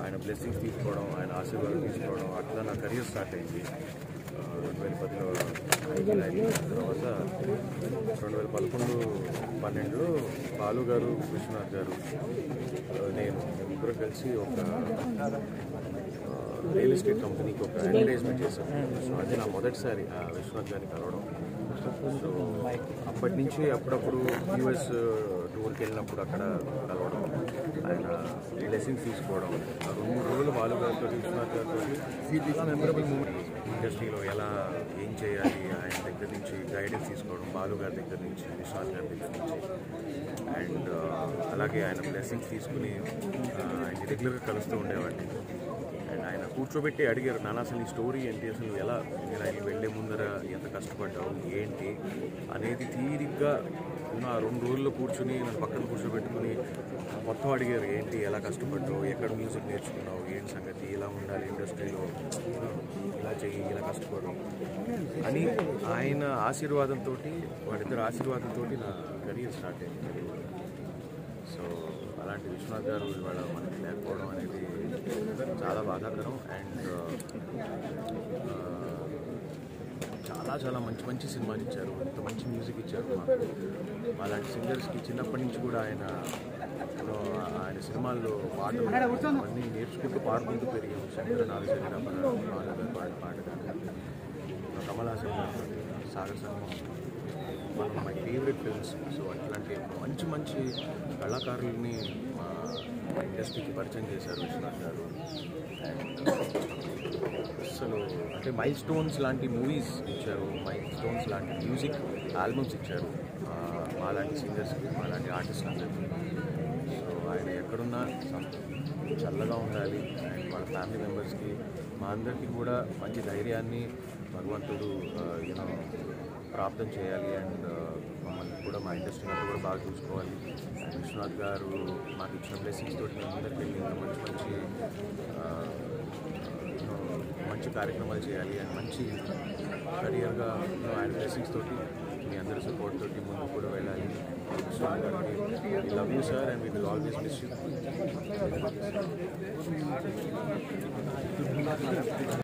ఆయన బ్లెస్సింగ్స్ తీసుకోవడం ఆయన ఆశీర్వాదం తీసుకోవడం అట్లా నా కెరీర్ స్టార్ట్ అయింది ఆ, రెండు వేల పదిలో ఐదు అయిన తర్వాత రెండు వేల పదకొండు పన్నెండులో బాలు గారు విశ్వనాథ్ గారు ఆ, నేను ముగ్గురు కలిసి ఒక రియల్ ఎస్టేట్ కంపెనీకి ఒక అడ్వర్టైజ్మెంట్ చేశాను సో అది నా మొదటిసారి ఆ విశ్వనాథ్ గారిని కలవడం సో అప్పటి నుంచి అప్పుడప్పుడు యూఎస్ టూర్కి వెళ్ళినప్పుడు అక్కడ కలవడం ఆయన లెసన్స్ తీసుకోవడం ఆ రెండు మూడు రోజులు బాలు గారితో విశ్వనాథ్ గారితో మెమరబుల్ మూమెంట్ ఇండస్ట్రీలో ఎలా ఏం చేయాలి ఆయన దగ్గర నుంచి గైడెన్స్ తీసుకోవడం బాలు గారి దగ్గర నుంచి విశ్వనాథ్ గారి దగ్గర నుంచి అండ్ అలాగే ఆయన బ్లెస్సింగ్స్ తీసుకుని ఆ, ఆయన రెగ్యులర్గా కలుస్తూ ఉండేవాడిని అండ్ ఆయన కూర్చోబెట్టి అడిగారు నాన్న అసలు నీ స్టోరీ ఏంటి అసలు నువ్వు ఎలా నేను ఆయన వెళ్ళే ముందర ఎంత కష్టపడ్డావు ఏంటి అనేది తీరిగ్గా ఉన్న ఆ రెండు రోజుల్లో కూర్చుని నన్ను పక్కన కూర్చోబెట్టుకుని మొత్తం అడిగారు ఏంటి ఎలా కష్టపడ్డావు ఎక్కడ మ్యూజిక్ నేర్చుకున్నావు ఏంటి సంగతి ఇలా ఉండాలి ఇండస్ట్రీలో ఇలా చెయ్యి ఇలా కష్టపడడం అని ఆయన ఆశీర్వాదంతో వాళ్ళిద్దరు ఆశీర్వాదంతో నా కెరీర్ స్టార్ట్ అయింది సో అలాంటి విశ్వనాథ్ గారు ఇవాళ మనకి లేకపోవడం అనేది చాలా బాధాకరం అండ్ చాలా చాలా మంచి మంచి సినిమాలు ఇచ్చారు ఇంత మంచి మ్యూజిక్ ఇచ్చారు మాకు అలాంటి సింగర్స్కి చిన్నప్పటి నుంచి కూడా ఆయన you know, ఆయన సినిమాల్లో పాటలు అన్నీ నేర్చుకుంటూ పాడుకుంటూ పెరిగాం శంకర నాగశరీర పాట పాట కానీ కమల్ హాసన్ గారు Sagar Sangamam one my favourite films so అట్లాంటి మంచి మంచి కళాకారులని మా ఇండస్ట్రీకి పరిచయం చేశారు విశ్వనాథ్ గారు అండ్ అసలు అంటే మైల్ స్టోన్స్ లాంటి మూవీస్ ఇచ్చారు మైల్ స్టోన్స్ లాంటి మ్యూజిక్ ఆల్బమ్స్ ఇచ్చారు ఆ, మాలాంటి సింగర్స్కి మాలాంటి ఆర్టిస్ట్ అందరికీ సో ఆయన ఎక్కడున్నా సం- చల్లగా ఉండాలి అండ్ వాళ్ళ ఫ్యామిలీ మెంబర్స్కి మా అందరికీ కూడా మంచి ధైర్యాన్ని భగవంతుడు యూనో ప్రాప్తం చేయాలి అండ్ మమ్మల్ని కూడా మా ఇండస్ట్రీ అంతా కూడా బాగా చూసుకోవాలి అండ్ విశ్వనాథ్ గారు మాకు ఇచ్చిన బ్లెస్సింగ్స్ తోటి మేము అందరికి వెళ్ళి ఇంకా మంచి మంచి ఆ, you know, మంచి కార్యక్రమాలు చేయాలి అండ్ మంచి కెరియర్గా ఆయన బ్లెస్సింగ్స్ తోటి మీ అందరి సపోర్ట్ తోటి ముందు కూడా వెళ్ళాలి విశ్వనాథ్ గారికి love you sir and we will always miss you